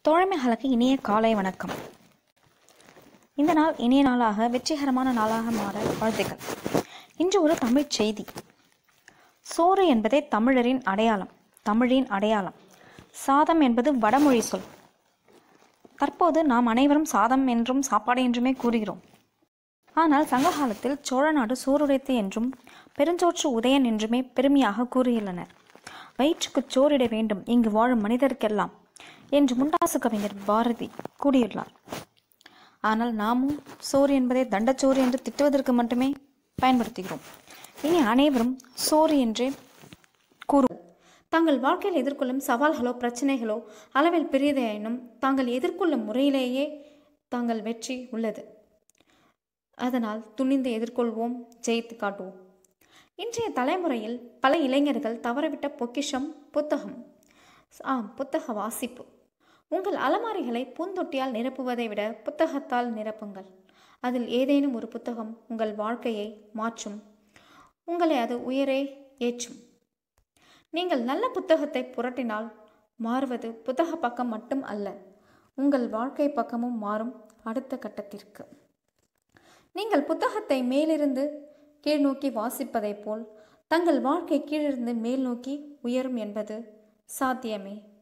தோழமைகளுக்கு இனிய காலை வணக்கம் இந்த நாள் இனிய நாளாக வெற்றிகரமான நாளாக மாற வாழ்த்துக்கள் இன்று ஒரு தமிழ்ச் செய்தி சோறு என்பதே தமிழரின் அடையாளம் தமிழின் அடையாளம் சாதம் என்பது வடமொழி சொல் தற்போது நாம் அனைவரும் சாதம் என்றும் சாப்பாடு என்றுமே கூறுகிறோம் ஆனால் சங்க காலத்தில் சோழநாடு சோறுடைத்து என்றும் பெருஞ்சோற்று உதயன் என்றுமே பெருமையாக கூறியுள்ளனர் வயிற்றுக்குச் சோறிட வேண்டும் இங்கு வாழும் மனிதருக்கெல்லாம் என்று முண்டாசு கவிஞர் பாரதி கூறியுள்ளார் ஆனால் நாமும் சோறு என்பதை தண்டச்சோறு என்று திட்டுவதற்கு மட்டுமே பயன்படுத்துகிறோம் இனி அனைவரும் சோறு என்றே கூறுவோம் தாங்கள் வாழ்க்கையில் எதிர்கொள்ளும் சவால்களோ பிரச்சனைகளோ அளவில் பெரியதாயினும் தாங்கள் எதிர்கொள்ளும் முறையிலேயே தாங்கள் வெற்றி உள்ளது அதனால் துணிந்து எதிர்கொள்வோம் ஜெயித்து காட்டுவோம் இன்றைய தலைமுறையில் பல இளைஞர்கள் தவறவிட்ட பொக்கிஷம் புத்தகம் ஆம் புத்தக வாசிப்பு உங்கள் அலமாரிகளை பூந்தொட்டியால் நிரப்புவதை விட புத்தகத்தால் நிரப்புங்கள் அதில் ஏதேனும் ஒரு புத்தகம் உங்கள் வாழ்க்கையை மாற்றும் உங்களை அது உயரே ஏற்றும் நீங்கள் நல்ல புத்தகத்தை புரட்டினால் மாறுவது புத்தக பக்கம் மட்டும் அல்ல உங்கள் வாழ்க்கை பக்கமும் மாறும் அடுத்த கட்டத்திற்கு நீங்கள் புத்தகத்தை மேலிருந்து கீழ் நோக்கி வாசிப்பதைப் போல் தங்கள் வாழ்க்கை கீழிருந்து மேல் நோக்கி உயரும் என்பது சாத்தியமே